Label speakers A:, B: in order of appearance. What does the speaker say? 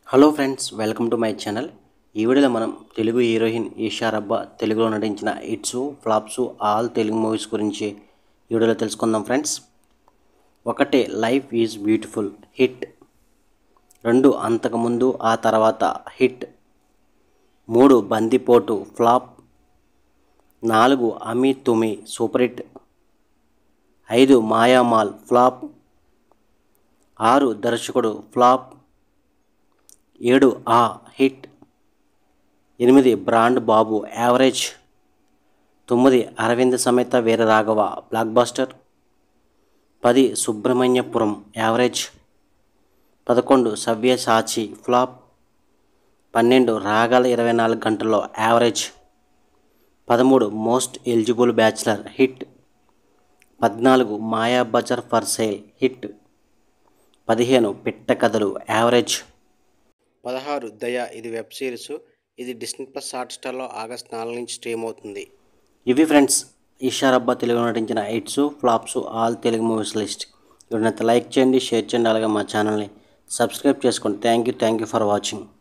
A: hello friends welcome to my channel ఈ వీడియోలో మనం తెలుగు హీరోయిన్ ఈషా రబ్బా తెలుగులో నటించిన hits flops all Telugu movies గురించి ఈ వీడియోలో తెలుసుకుందాం ఫ్రెండ్స్ ఒకటి లైఫ్ ఈజ్ బ్యూటిఫుల్ హిట్ రెండు అంతకుముందు ఆ తర్వాత హిట్ మూడు బందిపోటు ఫ్లాప్ నాలుగు అమీ తుమి సూపర్ హిట్ ఐదు మాయామాల్ ఫ్లాప్ ఆరు దర్శకుడు ఫ్లాప్ ఏడు ఆ హిట్ ఎనిమిది బ్రాండ్ బాబు యావరేజ్ తొమ్మిది అరవింద్ సమేత వీర రాఘవ బ్లాక్ బాస్టర్ పది సుబ్రహ్మణ్యపురం యావరేజ్ పదకొండు సవ్యసాచి ఫ్లాప్ పన్నెండు రాగాల ఇరవై నాలుగు గంటల్లో యావరేజ్ పదమూడు మోస్ట్ ఎలిజిబుల్ బ్యాచిలర్ హిట్ పద్నాలుగు Maya Bazaar for sale hit పదిహేను పిట్ట కథలు యావరేజ్ పదహారు దయ ఇది వెబ్ సిరీస్ ఇది డిస్నీ ప్లస్ హాట్స్టార్లో ఆగస్ట్ నాలుగు నుంచి స్ట్రీమ్ అవుతుంది ఇవి ఫ్రెండ్స్ ఈషా రబ్బా తెలుగు నటించిన hits flops all Telugu movies list ఇప్పుడైతే లైక్ చేయండి షేర్ చేయండి అలాగే మా ఛానల్ని సబ్స్క్రైబ్ చేసుకోండి thank you thank you for watching